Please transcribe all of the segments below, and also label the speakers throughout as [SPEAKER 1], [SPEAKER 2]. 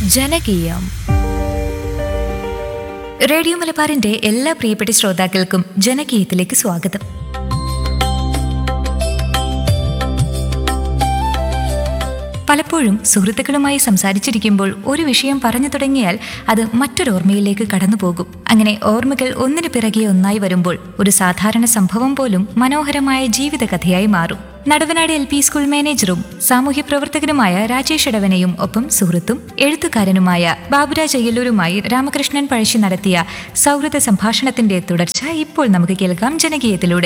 [SPEAKER 1] ജനകീയം radio മലബാറിന്റെ എല്ലാ പ്രിയപ്പെട്ട ശ്രോതാക്കൾക്കും ജനകീയത്തിലേക്ക് സ്വാഗതം പലപ്പോഴും സുഹൃത്തുക്കളുമായി സംസാരിച്ചിരിക്കുമ്പോൾ ഒരു വിഷയം പറഞ്ഞു തുടങ്ങിയാൽ അത് മറ്റൊരു ഓർമ്മയിലേക്ക് കടന്നു പോകും അങ്ങനെ ഓർമ്മകൾ ഒന്നിനു പിറകെ ഒന്നായി വരുമ്പോൾ ഒരു സാധാരണ സംഭവം പോലും മനോഹരമായ ജീവിതകഥയായി മാറും നടുവനാട് എൽ പി സ്കൂൾ മാനേജറും സാമൂഹ്യ പ്രവർത്തകനുമായ രാജേഷ് ഇടവനെയും ഒപ്പം സുഹൃത്തും എഴുത്തുകാരനുമായ ബാബുരാജ് അയ്യല്ലൂരുമായി രാമകൃഷ്ണൻ പഴശ്ശി നടത്തിയ സൗഹൃദ സംഭാഷണത്തിന്റെ തുടർച്ച ഇപ്പോൾ നമുക്ക് കേൾക്കാം ജനകീയത്തിലൂടെ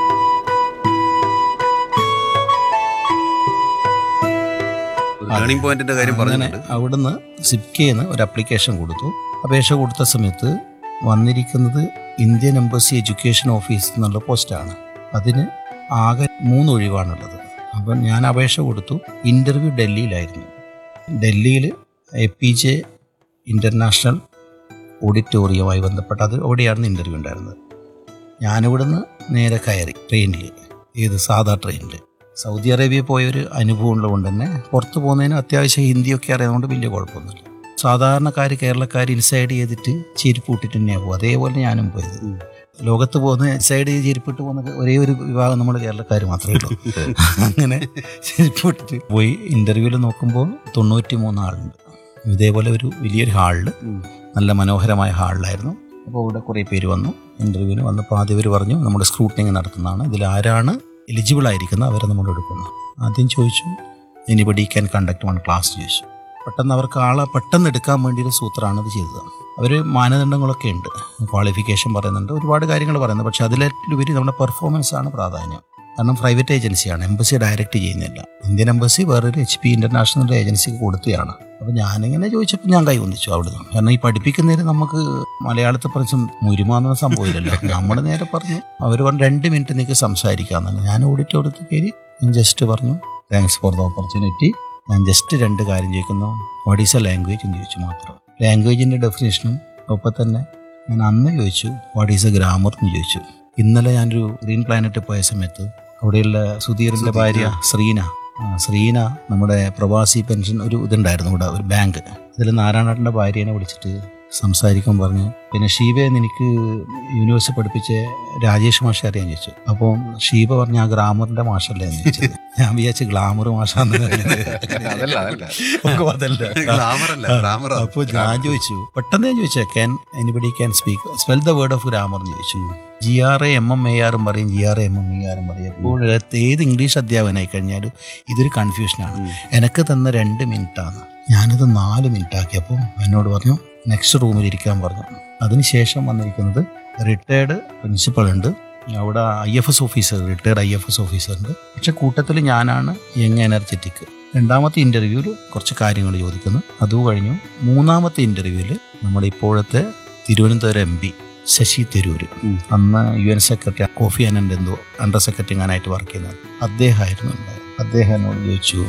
[SPEAKER 2] ടേണിംഗ് പോയിന്റിന്റെ കാര്യം
[SPEAKER 3] അങ്ങനെ
[SPEAKER 2] പറഞ്ഞിട്ടുണ്ട്
[SPEAKER 3] അവിടുന്ന് സിപ്കേന്ന് ഒരു അപ്ലിക്കേഷൻ കൊടുത്തു അപേക്ഷ കൊടുത്ത സമയത്ത് വന്നിരിക്കുന്നത് ഇന്ത്യൻ എംബസി എഡ്യൂക്കേഷൻ ഓഫീസ് എന്നുള്ള പോസ്റ്റാണ് അതിന് ആകെ മൂന്ന് ഒഴിവാണുള്ളത് അപ്പം ഞാൻ അപേക്ഷ കൊടുത്തു ഇൻ്റർവ്യൂ ഡൽഹിയിലായിരുന്നു ഡൽഹിയിൽ എ പി ജെ ഇൻ്റർനാഷണൽ ഓഡിറ്റോറിയവുമായി ബന്ധപ്പെട്ട് അത് അവിടെയായിരുന്നു ഇൻ്റർവ്യൂ ഉണ്ടായിരുന്നത് ഞാനിവിടുന്ന് നേരെ കയറി ട്രെയിനിൽ ഏത് സാധാ ട്രെയിനിൽ സൗദി അറേബ്യ പോയൊരു അനുഭവം ഉള്ളതുകൊണ്ട് തന്നെ പുറത്ത് പോകുന്നതിന് അത്യാവശ്യം ഹിന്ദിയൊക്കെ അറിയാവുന്നതുകൊണ്ട് വലിയ കുഴപ്പമൊന്നുമില്ല സാധാരണക്കാർ കേരളക്കാർ ഇൻസൈഡ് ചെയ്തിട്ട് ചെരുപ്പ് ഇട്ടിട്ട് തന്നെയാണ് പോകും അതേപോലെ ഞാനും പോയത് ലോകത്ത് പോകുന്ന ഇൻസൈഡ് ചെയ്ത് ചെരുപ്പിട്ട് പോകുന്ന ഒരേ ഒരു വിഭാഗം നമ്മൾ കേരളക്കാർ മാത്രമേ ഉള്ളൂ അങ്ങനെ ചെരുപ്പ് ഇട്ടിട്ട് പോയി ഇൻ്റർവ്യൂവിൽ നോക്കുമ്പോൾ തൊണ്ണൂറ്റി മൂന്ന് ആളുണ്ട് ഇതേപോലെ ഒരു വലിയൊരു ഹാളിൽ നല്ല മനോഹരമായ ഹാളിലായിരുന്നു അപ്പോൾ ഇവിടെ കുറേ പേര് വന്നു ഇൻ്റർവ്യൂവിന് വന്നപ്പോൾ ആദ്യം ഇവർ പറഞ്ഞു നമ്മുടെ സ്ക്രൂട്ടിനിങ് നടത്തുന്നതാണ് ഇതിൽ ആരാണ് എലിജിബിൾ ആയിരിക്കുന്നത് അവരെ നമ്മൾ എടുക്കുന്നു ആദ്യം ചോദിച്ചു anybody can conduct one class ചോദിച്ചു പെട്ടെന്ന് അവർക്ക് ആളെ പെട്ടെന്ന് എടുക്കാൻ വേണ്ടിയൊരു സൂത്രമാണ് ഇത് ചെയ്തത് അവർ മാനദണ്ഡങ്ങളൊക്കെ ഉണ്ട് ക്വാളിഫിക്കേഷൻ പറയുന്നുണ്ട് ഒരുപാട് കാര്യങ്ങൾ പറയുന്നത് പക്ഷേ അതിലുപരി നമ്മുടെ പെർഫോമൻസ് ആണ് പ്രാധാന്യം കാരണം പ്രൈവറ്റ് ഏജൻസിയാണ് എംബസി ഡയറക്റ്റ് ചെയ്യുന്നില്ല ഇന്ത്യൻ എംബസി വേറൊരു എച്ച് പി ഇന്റർനാഷണൽ ഏജൻസിക്ക് കൊടുത്തതാണ് അപ്പോൾ ഞാനിങ്ങനെ ചോദിച്ചപ്പോൾ ഞാൻ കൈ ഒന്നിച്ചു അവിടുന്ന് കാരണം ഈ പഠിപ്പിക്കുന്നതിന് നമുക്ക് മലയാളത്തിൽ പറഞ്ഞ മുരുമാന്ന സംഭവമില്ലല്ലോ നമ്മൾ നേരെ പറഞ്ഞു അവർ പറഞ്ഞു രണ്ട് മിനിറ്റ് നിനക്ക് സംസാരിക്കാമെന്നാണ് ഞാൻ ഓഡിറ്റോറിയത്തിൽ കയറി ഞാൻ ജസ്റ്റ് പറഞ്ഞു താങ്ക്സ് ഫോർ ദ ഓപ്പർച്യൂണിറ്റി ഞാൻ ജസ്റ്റ് രണ്ട് കാര്യം ചോദിക്കുന്നു വാട്ട് ഈസ് എ ലാംഗ്വേജ് എന്ന് ചോദിച്ചു മാത്രം ലാംഗ്വേജിൻ്റെ ഡെഫിനേഷനും ഒപ്പം തന്നെ ഞാൻ അന്ന് ചോദിച്ചു വാട്ട് ഈസ് എ ഗ്രാമർ എന്ന് ചോദിച്ചു ഇന്നലെ ഞാനൊരു ഗ്രീൻ പ്ലാനറ്റ് പോയ സമയത്ത് അവിടെയുള്ള സുധീറിൻ്റെ ഭാര്യ ശ്രീന ആ, ശ്രീന നമ്മുടെ പ്രവാസി പെൻഷൻ ഒരു ഇതുണ്ടായിരുന്നു ഇവിടെ ഒരു ബാങ്ക് അതിൽ നാരായണേട്ടൻ്റെ ഭാര്യനെ വിളിച്ചിട്ട് സംസാരിക്കാൻ പറഞ്ഞു പിന്നെ ഷീബയെന്ന് എനിക്ക് യൂണിവേഴ്സിറ്റി പഠിപ്പിച്ച രാജേഷ് മാഷ അറിയാൻ ചോദിച്ചു അപ്പോൾ ഷീബ പറഞ്ഞ ആ ഗ്രാമറിന്റെ മാഷല്ലേ എന്ന് ചോദിച്ചത് ഞാൻ വിചാരിച്ചു ഗ്ലാമർ മാഷാന്ന്
[SPEAKER 2] അതല്ല അതല്ല
[SPEAKER 3] ഓ, അതല്ല
[SPEAKER 2] ഗ്ലാമർ അല്ല ഗ്രാമർ
[SPEAKER 3] അപ്പോൾ ഞാൻ ചോദിച്ചു പെട്ടെന്ന് ഞാൻ ചോദിച്ചു can anybody can speak spell the word of grammar എന്ന് ചോദിച്ചു G R A M M A ആറും പറയും G R A M M E ആറും പറയും എപ്പോൾ ഏത് ഇംഗ്ലീഷ് അധ്യാപകനായി കഴിഞ്ഞാലും ഇതൊരു കൺഫ്യൂഷനാണ് എനിക്ക് തന്ന രണ്ട് മിനിറ്റാണ് ഞാനിത് നാല് മിനിറ്റ് ആക്കിയപ്പോൾ എന്നോട് പറഞ്ഞു നെക്സ്റ്റ് റൂമിൽ ഇരിക്കാൻ പറഞ്ഞു അതിനുശേഷം വന്നിരിക്കുന്നത് റിട്ടയർഡ് പ്രിൻസിപ്പൾ ഉണ്ട് അവിടെ I F S officer retired I F S officer ഉണ്ട് പക്ഷെ കൂട്ടത്തിൽ ഞാനാണ് യങ് എനർജറ്റിക് രണ്ടാമത്തെ ഇന്റർവ്യൂവിൽ കുറച്ച് കാര്യങ്ങൾ ചോദിക്കുന്നു അതും കഴിഞ്ഞു മൂന്നാമത്തെ ഇന്റർവ്യൂവിൽ നമ്മുടെ ഇപ്പോഴത്തെ തിരുവനന്തപുരം എം പി ശശി തരൂർ അന്ന് യു എൻ സെക്രട്ടറി കോഫി അനൻ്റെ എന്തോ അണ്ടർ സെക്രട്ടറി ഞാനായിട്ട് വർക്ക് ചെയ്യുന്നത് അദ്ദേഹമായിരുന്നു ഉണ്ടായത് അദ്ദേഹം എന്നോട് ചോദിച്ചു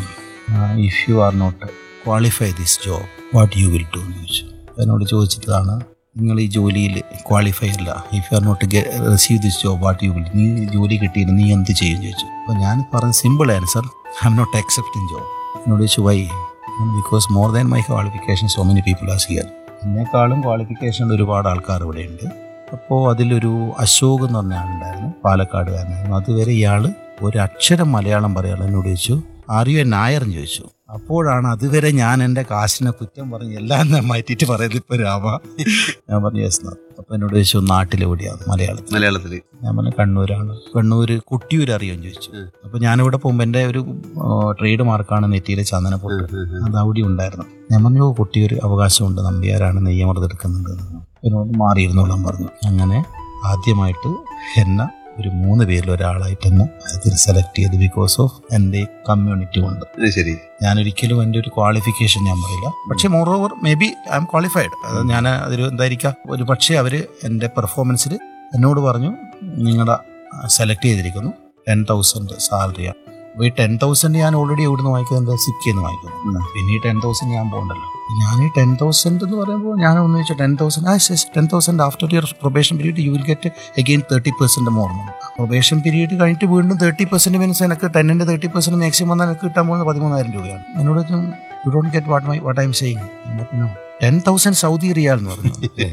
[SPEAKER 3] if you are not qualify this job what you will do എന്ന് ചോദിച്ചു എന്നോട് ചോദിച്ചതാണ് നിങ്ങൾ ഈ ജോലിയിൽ ക്വാളിഫൈ അല്ല if you are not receive this job what you will നീ ഈ ജോലി കിട്ടിയിട്ട് നീ എന്ത് ചെയ്യും ചോദിച്ചു അപ്പോൾ ഞാൻ പറഞ്ഞ simple answer I'm not accepting job എന്നോട് ചോദിച്ചു why because more than my qualification so many people as here എന്നെക്കാളും ക്വാളിഫിക്കേഷൻ ഉള്ള ഒരുപാട് ആൾക്കാർ ഇവിടെ ഉണ്ട് അപ്പോൾ അതിലൊരു അശോക് എന്ന് പറഞ്ഞ ആളുണ്ടായിരുന്നു പാലക്കാടുകാരനായിരുന്നു അതുവരെ ഇയാൾ ഒരു അക്ഷരം മലയാളം പറയാൻ എന്നോട് ചോദിച്ചു ആർ യു എ നായർ എന്ന് ചോദിച്ചു അപ്പോഴാണ് അതുവരെ ഞാൻ എൻ്റെ കാശിനെ കുറ്റം പറഞ്ഞ് എല്ലാം ഞാൻ മാറ്റിയിട്ട് പറയുന്നത് ഇപ്പോൾ രാമ ഞാൻ പറഞ്ഞു യെസ് അപ്പോൾ എന്നോട് ചോദിച്ചു നാട്ടിലെവിടെയാണ് മലയാളത്തിൽ
[SPEAKER 2] മലയാളത്തില്
[SPEAKER 3] ഞാൻ പറഞ്ഞു കണ്ണൂരാണ് കണ്ണൂർ കൊട്ടിയൂർ അറിയുമെന്ന് ചോദിച്ചു അപ്പോൾ ഞാനിവിടെ പോകുമ്പോൾ എൻ്റെ ഒരു ട്രേഡ് മാർക്കാണ് നെറ്റിയിലെ ചന്ദനപ്പൊട്ട് അത് അവിടെ ഉണ്ടായിരുന്നു ഞാൻ പറഞ്ഞു "ഓ, കൊട്ടിയൂർ അവകാശമുണ്ട് നമ്പ്യാരാണ് നെയ്യമൃത് എടുക്കുന്നുണ്ട് എന്ന് പറഞ്ഞു. എന്നോട് മാറിയിരുന്നോളാൻ പറഞ്ഞു അങ്ങനെ ആദ്യമായിട്ട് എന്നെ ഒരു മൂന്ന് പേരിൽ ഒരാളായിട്ട് എന്നെ അതിൽ സെലക്ട് ചെയ്തു ബിക്കോസ് ഓഫ് എൻ്റെ കമ്മ്യൂണിറ്റി കൊണ്ട്
[SPEAKER 2] അത് ശരി
[SPEAKER 3] ഞാനൊരിക്കലും എൻ്റെ ഒരു ക്വാളിഫിക്കേഷൻ ഞാൻ പറയില്ല പക്ഷേ moreover maybe I'm qualified അത് ഞാൻ അതിൽ എന്തായിരിക്കാം ഒരു പക്ഷേ അവർ എൻ്റെ പെർഫോമൻസിൽ എന്നോട് പറഞ്ഞു നിങ്ങളുടെ സെലക്ട് ചെയ്തിരിക്കുന്നു ടെൻ തൗസൻഡ് സാലറിയാണ് അപ്പോൾ ഈ ടെൻ തൗസൻഡ് ഞാൻ ഓൾറെഡി എവിടുന്ന് വാങ്ങിക്കുന്നത് സിക്കിൽ നിന്ന് വാങ്ങിക്കുന്നു പിന്നെ ഈ ടെൻ തൗസൻഡ് ഞാൻ പോകണ്ടല്ലോ ഞാൻ ഈ ടെൻ തൗസൻഡ് എന്ന് പറയുമ്പോൾ ഞാൻ ഒന്ന് വെച്ചാൽ ten thousand ah ten thousand after your probation period you will get again thirty percent more probation period കഴിഞ്ഞിട്ട് വീണ്ടും തേർട്ടി പെർസെൻറ്റ് മീൻസ് എനിക്ക് ടെന്നിൻ്റെ തേർട്ടി പെർസെൻറ്റ് മാക്സിമം വന്നാൽ എനിക്ക് കിട്ടാൻ പോകുന്നത് പതിമൂന്നായിരം രൂപയാണ് എന്നോട് ചോദിച്ചു, you don't get what my what I'm saying ten thousand Saudi riyal എന്ന് പറഞ്ഞു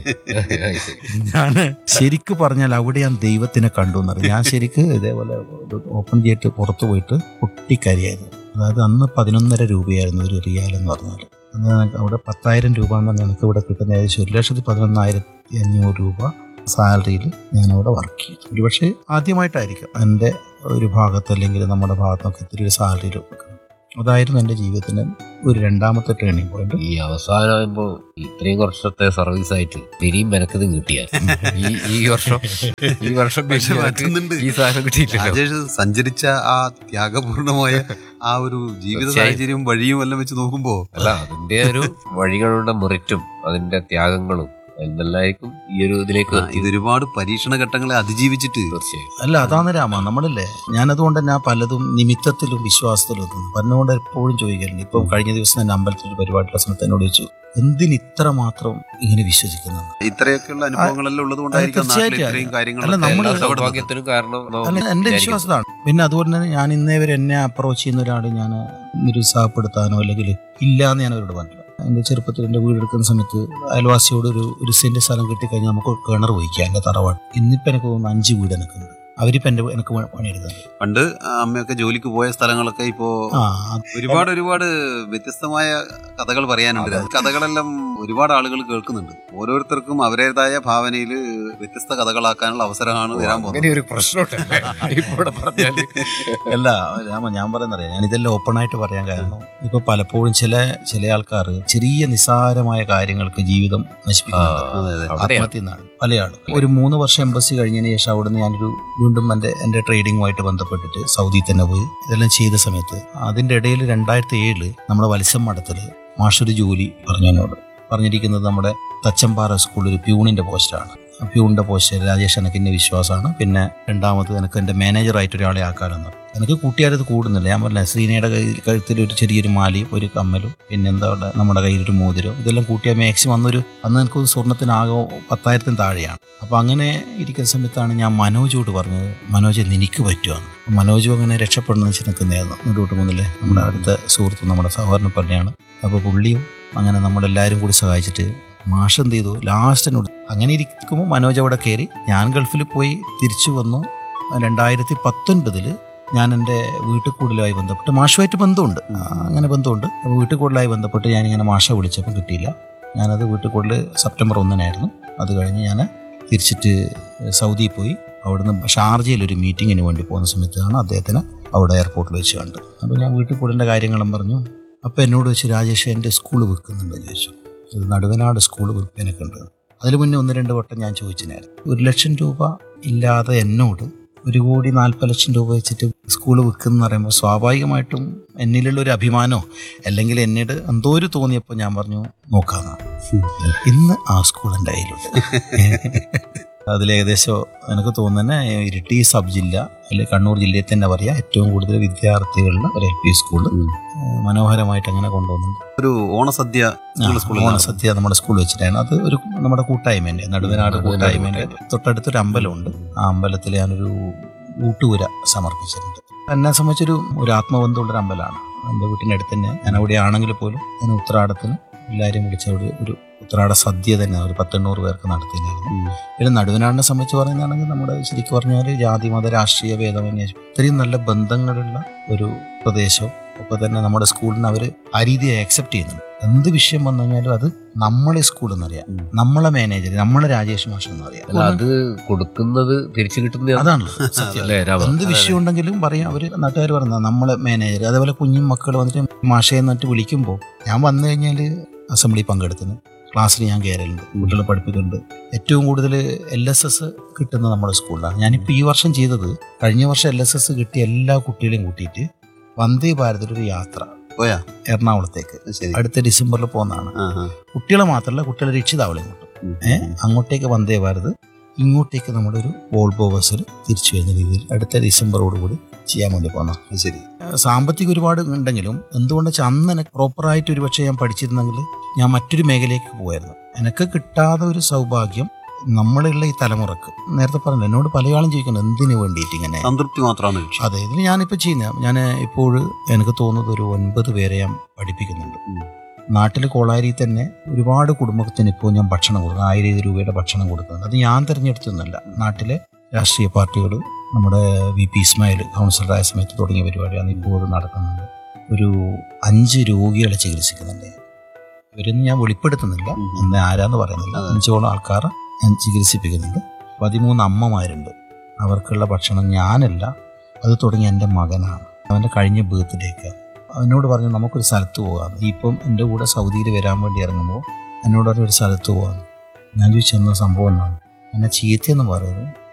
[SPEAKER 3] ഞാൻ ശരിക്ക് പറഞ്ഞാൽ അവിടെ ഞാൻ ദൈവത്തിനെ കണ്ടു എന്ന് പറഞ്ഞു ഞാൻ ശരിക്ക് ഇതേപോലെ ഓപ്പൺ ചെയ്തിട്ട് പുറത്ത് പോയിട്ട് പൊട്ടിക്കരിയായിരുന്നു അതായത് അന്ന് പതിനൊന്നര രൂപയായിരുന്നു ഒരു റിയാൽ എന്ന് പറഞ്ഞാൽ അന്ന് ഞങ്ങൾക്ക് അവിടെ പത്തായിരം രൂപ എന്ന് ഞങ്ങൾക്ക് ഇവിടെ കിട്ടുന്ന ഏകദേശം ഒരു ലക്ഷത്തി പതിനൊന്നായിരത്തി അഞ്ഞൂറ് രൂപ സാലറിയിൽ ഞാനവിടെ വർക്ക് ചെയ്തു ഒരുപക്ഷെ ആദ്യമായിട്ടായിരിക്കും എൻ്റെ ഒരു ഭാഗത്ത് അല്ലെങ്കിൽ നമ്മുടെ ഭാഗത്തൊക്കെ ഇത്തിരി ഒരു സാലറി അതായിരുന്നു എൻ്റെ ജീവിതത്തിൻ്റെ ഒരു രണ്ടാമത്തെ ടേണിംഗ് പോയിന്റ്
[SPEAKER 4] ഈ അവസാനമാകുമ്പോ ഇത്രയും വർഷത്തെ സർവീസ് ആയിട്ട് പിരിയും മെനക്കതും കിട്ടിയ ഈ ഈ വർഷം ഈ വർഷം
[SPEAKER 2] പക്ഷെ
[SPEAKER 4] പിന്നെ
[SPEAKER 2] മാറ്റുന്നുണ്ട്.
[SPEAKER 4] ഈ സാധനം കിട്ടിയിട്ടില്ല
[SPEAKER 2] രാജേഷ് സഞ്ചരിച്ച ആ ത്യാഗപൂർണമായ ആ ഒരു ജീവിത
[SPEAKER 4] തീർച്ചയായും.
[SPEAKER 2] സാഹചര്യവും വഴിയും എല്ലാം വെച്ച് നോക്കുമ്പോ
[SPEAKER 4] അല്ല അതിന്റെ ഒരു വഴികളുടെ മെറിറ്റും അതിന്റെ ത്യാഗങ്ങളും എന്തെല്ലായിരിക്കും ഈ ഒരു ഇതിലേക്ക്
[SPEAKER 2] ആ,
[SPEAKER 4] എത്തി.
[SPEAKER 2] ഇത് ഒരുപാട് പരീക്ഷണ ഘട്ടങ്ങളെ അതിജീവിച്ചിട്ട്
[SPEAKER 4] തീർച്ചയായും
[SPEAKER 3] അല്ല അതാണ് രാമ നമ്മളല്ലേ ഞാനതുകൊണ്ട് തന്നെ ആ പലതും നിമിത്തത്തിലും വിശ്വാസത്തിലും എത്തുന്നു പറഞ്ഞുകൊണ്ട് എപ്പോഴും ചോദിക്കലുണ്ട് ഇപ്പം കഴിഞ്ഞ ദിവസം തന്നെ അമ്പലത്തിൽ ഒരു പരിപാടിയുടെ സമയത്ത് എന്നോട് ചോദിച്ചു എന്തിന് ഇത്ര മാത്രം ഇങ്ങനെ വിശ്വസിക്കുന്നു
[SPEAKER 2] ഇത്രയൊക്കെയുള്ള അനുഭവങ്ങളെല്ലാം ഉള്ളത് കൊണ്ടായിരിക്കും നാട്ടിൽ
[SPEAKER 3] തീർച്ചയായിട്ടും.
[SPEAKER 2] ഇത്രയും
[SPEAKER 3] അല്ല,
[SPEAKER 2] കാര്യങ്ങളൊക്കെ
[SPEAKER 3] നമ്മള്
[SPEAKER 4] എല്ലാ
[SPEAKER 2] ഇടപെടുന്നത്.
[SPEAKER 4] സൗഭാഗ്യത്തിനും കാരണം നാം
[SPEAKER 3] അല്ല എന്റെ
[SPEAKER 4] വിചാരിക്കുന്നു.
[SPEAKER 3] വിശ്വാസമാണ് പിന്നെ അതുപോലെ തന്നെ ഞാൻ ഇന്നേ വരെ എന്നെ അപ്രോച്ച് ചെയ്യുന്ന ഒരാൾ ഞാൻ നിരുത്സാഹപ്പെടുത്താനോ അല്ലെങ്കിൽ ഇല്ല എന്ന് ഞാൻ അവരോട് പറഞ്ഞില്ല എൻ്റെ ചെറുപ്പത്തിൽ എൻ്റെ വീടെടുക്കുന്ന സമയത്ത് അയൽവാസിയോട് ഒരു ഒരു സെന്റ് സ്ഥലം കിട്ടിക്കഴിഞ്ഞാൽ നമുക്ക് കിണർ വഹിക്കാം എൻ്റെ തറവാട് ഇന്നിപ്പോൾ എനിക്ക് തോന്നുന്നു അഞ്ച് വീട് എനിക്കുണ്ട് അവരിപ്പോൾ എൻ്റെ എനിക്ക് പണിയെടുക്കുന്നത്
[SPEAKER 2] പണ്ട് ആ അമ്മയൊക്കെ ജോലിക്ക് പോയ സ്ഥലങ്ങളൊക്കെ ഇപ്പോ
[SPEAKER 3] ആ
[SPEAKER 2] ഒരുപാട് ഒരുപാട് വ്യത്യസ്തമായ കഥകൾ പറയാനുണ്ട് കഥകളെല്ലാം ഒരുപാട് ആളുകൾ കേൾക്കുന്നുണ്ട് ഓരോരുത്തർക്കും അവരുടേതായ ഭാവനയിൽ വ്യത്യസ്ത കഥകളാക്കാനുള്ള അവസരമാണ് വരാൻ
[SPEAKER 4] അങ്ങനെ
[SPEAKER 2] പോകുന്നത്
[SPEAKER 4] ഒരു പ്രശ്നമുണ്ടല്ലേ ഇപ്പോൾ പറഞ്ഞാല്
[SPEAKER 3] അല്ല രാമ ഞാൻ പറയുന്നറിയാം ഞാൻ ഇതെല്ലാം ഓപ്പൺ ആയിട്ട് പറയാൻ കാരണം ഇപ്പൊ പലപ്പോഴും ചില ചില ആൾക്കാർ ചെറിയ നിസ്സാരമായ കാര്യങ്ങൾക്ക് ജീവിതം നശിപ്പിക്കുന്നുണ്ട്
[SPEAKER 2] അതെ, അതെ.
[SPEAKER 4] അവിടെയാണ്
[SPEAKER 3] ആത്മഹത്യ എന്നാണ് പല ആളും ഒരു മൂന്ന് വർഷം എംബസി കഴിഞ്ഞതിന് ശേഷം അവിടുന്ന് ഞാനൊരു വീണ്ടും എൻ്റെ എൻ്റെ ട്രേഡിങ്ങുമായിട്ട് ബന്ധപ്പെട്ടിട്ട് സൗദി തന്നെ പോയി ഇതെല്ലാം ചെയ്ത സമയത്ത് അതിൻ്റെ ഇടയിൽ രണ്ടായിരത്തി ഏഴില് നമ്മുടെ വത്സം മഠത്തിൽ മാഷൊരു ജോലി പറഞ്ഞു എന്നോട് പറഞ്ഞിരിക്കുന്നത് നമ്മുടെ തച്ചമ്പാറ സ്കൂളിൽ ഒരു പ്യൂണിൻ്റെ പോസ്റ്റാണ് ആ പ്യൂണിൻ്റെ പോസ്റ്റ് രാജേഷ് എനിക്ക് എന്നെ വിശ്വാസമാണ് പിന്നെ രണ്ടാമത് എനിക്ക് എൻ്റെ മാനേജറായിട്ട് ഒരാളെ ആക്കാമെന്ന് എനിക്ക് കൂട്ടുകാരത് കൂടുന്നില്ല ഞാൻ പറഞ്ഞ ശ്രീനയുടെ കയ്യിൽ കഴുത്തിൽ ഒരു ചെറിയൊരു മാലയും ഒരു കമ്മലും പിന്നെ എന്താ അവിടെ നമ്മുടെ കയ്യിൽ ഒരു മോതിരം ഇതെല്ലാം കൂട്ടിയാൽ മാക്സിമം അന്നൊരു അന്ന് എനിക്ക് സ്വർണത്തിനാകെ പത്തായിരത്തിന് താഴെയാണ് അപ്പോൾ അങ്ങനെ ഇരിക്കുന്ന സമയത്താണ് ഞാൻ മനോജോട് പറഞ്ഞത് മനോജ് നിനക്ക് പറ്റുമെന്ന് അപ്പോൾ മനോജും അങ്ങനെ രക്ഷപ്പെടണമെന്ന് വെച്ച് നിൽക്കുന്നതായിരുന്നു നെടുകൂട്ട് മുന്നിലെ നമ്മുടെ അടുത്ത സുഹൃത്ത് നമ്മുടെ സഹോദരനെ പറഞ്ഞാണ് അപ്പോൾ പുള്ളിയും അങ്ങനെ നമ്മളെല്ലാവരും കൂടി സഹായിച്ചിട്ട് മാഷ് എന്ത് ചെയ്തു ലാസ്റ്റ് എന്നോട് അങ്ങനെ ഇരിക്കുമ്പോൾ മനോജ് അവിടെ കയറി ഞാൻ ഗൾഫിൽ പോയി തിരിച്ചു വന്നു രണ്ടായിരത്തി പത്തൊൻപതിൽ ഞാൻ എൻ്റെ വീട്ടിൽ കൂടുതലായി ബന്ധപ്പെട്ട് മാഷുമായിട്ട് ബന്ധമുണ്ട് ആ, അങ്ങനെ ബന്ധമുണ്ട് അപ്പോൾ വീട്ടിൽ കൂടുതലായി ബന്ധപ്പെട്ട് ഞാനിങ്ങനെ മാഷ വിളിച്ചപ്പോൾ കിട്ടിയില്ല ഞാനത് വീട്ടിൽ കൂടുതൽ സെപ്റ്റംബർ ഒന്നിനായിരുന്നു അത് കഴിഞ്ഞ് ഞാൻ തിരിച്ചിട്ട് സൗദിയിൽ പോയി അവിടുന്ന് ഷാർജയിൽ ഒരു മീറ്റിങ്ങിന് വേണ്ടി പോകുന്ന സമയത്താണ് അദ്ദേഹത്തിന് അവിടെ എയർപോർട്ടിൽ വെച്ച് കണ്ടു അപ്പോൾ ഞാൻ വീട്ടിൽ കൂടേണ്ട കാര്യങ്ങളും പറഞ്ഞു അപ്പോൾ എന്നോട് വെച്ച് രാജേഷ് എൻ്റെ സ്കൂൾ വിൽക്കുന്നുണ്ടെന്ന് ചോദിച്ചു ഇത് നടുവനാട് സ്കൂൾ വിൽപ്പനൊക്കെ ഉണ്ട് അതിന് മുന്നേ ഒന്ന് രണ്ട് വട്ടം ഞാൻ ചോദിച്ചിനായിരുന്നു ഒരു ലക്ഷം രൂപ ഇല്ലാതെ എന്നോട് ഒരു കോടി നാൽപ്പത് ലക്ഷം രൂപ വെച്ചിട്ട് സ്കൂൾ വിൽക്കുന്ന പറയുമ്പോൾ സ്വാഭാവികമായിട്ടും എന്നിലുള്ള ഒരു അഭിമാനമോ അല്ലെങ്കിൽ എന്നോട് എന്തോ ഒരു തോന്നിയപ്പോൾ ഞാൻ പറഞ്ഞു നോക്കാമെന്നാണ് ഇന്ന് ആ സ്കൂൾ എൻ്റെ കയ്യിലുണ്ട് അതിൽ ഏകദേശം എനിക്ക് തോന്നുന്നത് ഇരിട്ടി സബ് ജില്ല അല്ലെങ്കിൽ കണ്ണൂർ ജില്ലയിൽ തന്നെ പറയാം ഏറ്റവും കൂടുതൽ വിദ്യാർത്ഥികളുടെ ഒരു എൽ പി സ്കൂള് മനോഹരമായിട്ട് അങ്ങനെ കൊണ്ടുപോകുന്നുണ്ട്
[SPEAKER 2] ഒരു ഓണസദ്യ നിങ്ങളുടെ സ്കൂളിൽ നടന്നു.
[SPEAKER 3] ഓണസദ്യ നമ്മുടെ സ്കൂളിൽ വെച്ചിട്ടാണ് അത് ഒരു നമ്മുടെ കൂട്ടായ്മേൻ്റെ നടുവനാട് കൂട്ടായ്മേൻ്റെ തൊട്ടടുത്തൊരു അമ്പലമുണ്ട് ആ അമ്പലത്തിൽ ഞാനൊരു ഊട്ടുപുര സമർപ്പിച്ചിട്ടുണ്ട് എന്നെ സംബന്ധിച്ചൊരു ഒരു ആത്മബന്ധമുള്ളൊരു അമ്പലമാണ് എൻ്റെ വീട്ടിൻ്റെ അടുത്ത് തന്നെ ഞാൻ അവിടെ ആണെങ്കിൽ പോലും ഞാൻ ഉത്രാടത്തിന് എല്ലാവരെയും വിളിച്ച ഒരു ഒരു ഉത്രാട സദ്യ തന്നെ ഒരു പത്തെണ്ണൂറ് പേർക്ക് നടത്തിയിരുന്നു
[SPEAKER 2] ഉം.
[SPEAKER 3] പിന്നെ നടുവനാടിനെ സംബന്ധിച്ച് പറയുകയാണെങ്കിൽ നമ്മുടെ ശരിക്കും പറഞ്ഞാൽ ജാതി മത രാഷ്ട്രീയ ഭേദമന്യേ ഇത്രയും നല്ല ബന്ധങ്ങളുള്ള ഒരു പ്രദേശവും ഒപ്പം തന്നെ നമ്മുടെ സ്കൂളിന് അവർ ആ രീതിയെ അക്സെപ്റ്റ് ചെയ്യുന്നുണ്ട് എന്ത് വിഷയം വന്നു കഴിഞ്ഞാലും അത് നമ്മളെ സ്കൂൾ എന്നറിയാം
[SPEAKER 2] ഉം.
[SPEAKER 3] നമ്മളെ മാനേജർ നമ്മളെ രാജേഷ് മാഷ് എന്നറിയാം
[SPEAKER 4] അല്ല അത് കൊടുക്കുന്നത് തിരിച്ചു കിട്ടുന്ന
[SPEAKER 3] അതാണല്ലോ സത്യം
[SPEAKER 4] അല്ലേ രാമ
[SPEAKER 3] എന്ത് വിഷയം ഉണ്ടെങ്കിലും പറയാം അവര് നാട്ടുകാർ പറഞ്ഞ നമ്മളെ മാനേജർ അതേപോലെ കുഞ്ഞും മക്കൾ വന്നിട്ട് മാഷയെ എന്നിട്ട് വിളിക്കുമ്പോൾ ഞാൻ വന്നു കഴിഞ്ഞാൽ അസംബ്ലി പങ്കെടുത്തിന് ക്ലാസ്സിൽ ഞാൻ കയറലുണ്ട് കുട്ടികളെ പഠിപ്പിക്കുന്നുണ്ട് ഏറ്റവും കൂടുതൽ എൽ എസ് എസ് കിട്ടുന്നത് നമ്മുടെ സ്കൂളിലാണ് ഞാനിപ്പോൾ ഈ വർഷം ചെയ്തത് കഴിഞ്ഞ വർഷം എൽ എസ് എസ് കിട്ടിയ എല്ലാ കുട്ടികളെയും കൂട്ടിയിട്ട് വന്ദേ ഭാരതിൽ ഒരു യാത്ര
[SPEAKER 2] പോയാ
[SPEAKER 3] എറണാകുളത്തേക്ക്
[SPEAKER 2] ശരി
[SPEAKER 3] അടുത്ത ഡിസംബറിൽ പോകുന്നതാണ്
[SPEAKER 2] ആ, ആ.
[SPEAKER 3] കുട്ടികളെ മാത്രമല്ല കുട്ടികളെ രക്ഷിതാവളെയും കിട്ടും
[SPEAKER 2] ഉം.
[SPEAKER 3] ഏ അങ്ങോട്ടേക്ക് വന്ദേ ഭാരത് ഇങ്ങോട്ടേക്ക് നമ്മുടെ ഒരു വോൾബോ ബസ്സിൽ തിരിച്ചു വരുന്ന രീതിയിൽ അടുത്ത ഡിസംബറോടുകൂടി ചെയ്യാൻ വേണ്ടി പോകുന്ന
[SPEAKER 2] അത് ശരി
[SPEAKER 3] സാമ്പത്തികം ഒരുപാട് ഉണ്ടെങ്കിലും എന്തുകൊണ്ട് വെച്ചാൽ അന്ന് എനിക്ക് പ്രോപ്പറായിട്ട് ഒരു പക്ഷേ ഞാൻ പഠിച്ചിരുന്നെങ്കിൽ ഞാൻ മറ്റൊരു മേഖലയിലേക്ക് പോയായിരുന്നു എനിക്ക് കിട്ടാതെ ഒരു സൗഭാഗ്യം നമ്മളുള്ള ഈ തലമുറക്ക് നേരത്തെ പറഞ്ഞു എന്നോട് പല ആളും ചോദിക്കണം എന്തിനു വേണ്ടിയിട്ട് ഇങ്ങനെ
[SPEAKER 2] സംതൃപ്തി മാത്രമാണ് ലക്ഷ്യം
[SPEAKER 3] അതെ ഇതിൽ ഞാനിപ്പോൾ ചെയ്യുന്ന ഞാൻ ഇപ്പോൾ എനിക്ക് തോന്നുന്നത് ഒരു ഒൻപത് പേരെ ഞാൻ പഠിപ്പിക്കുന്നുണ്ട്
[SPEAKER 2] ഉം.
[SPEAKER 3] നാട്ടിൽ കോളാരി തന്നെ ഒരുപാട് കുടുംബത്തിന് ഇപ്പോൾ ഞാൻ ഭക്ഷണം കൊടുക്കുന്നു ആയിരം രൂപയുടെ ഭക്ഷണം കൊടുക്കുന്നുണ്ട് അത് ഞാൻ തിരഞ്ഞെടുത്തൊന്നുമല്ല നാട്ടിലെ രാഷ്ട്രീയ പാർട്ടികൾ നമ്മുടെ വി പി ഇസ്മായിൽ കൗൺസിലറായ സമയത്ത് തുടങ്ങിയ പരിപാടിയാണ് ഇപ്പോൾ അത് നടക്കുന്നുണ്ട് ഒരു അഞ്ച് രോഗികളെ ചികിത്സിക്കുന്നുണ്ട് ഇവരൊന്നും ഞാൻ വെളിപ്പെടുത്തുന്നില്ല
[SPEAKER 2] ഉം.
[SPEAKER 3] എന്ന് ആരാന്ന് പറയുന്നില്ല
[SPEAKER 2] അതെ.
[SPEAKER 3] അഞ്ചോളം ആൾക്കാർ ഞാൻ ചികിത്സിപ്പിക്കുന്നുണ്ട് പതിമൂന്ന് അമ്മമാരുണ്ട് അവർക്കുള്ള ഭക്ഷണം ഞാനല്ല അത് തുടങ്ങി എൻ്റെ മകനാണ് അവൻ്റെ കഴിഞ്ഞ ബർത്ത്ഡേക്ക് അവനോട് പറഞ്ഞു നമുക്കൊരു സ്ഥലത്ത് പോകാം ഇപ്പം എൻ്റെ കൂടെ സൗദിയിൽ വരാൻ വേണ്ടി ഇറങ്ങുമ്പോൾ എന്നോട് പറഞ്ഞു ഒരു സ്ഥലത്ത് പോകാം ഞാൻ ചോദിച്ചു എന്നാ സംഭവം എന്നാണ് എന്നെ ചീത്തയെന്ന് പറയുന്നത്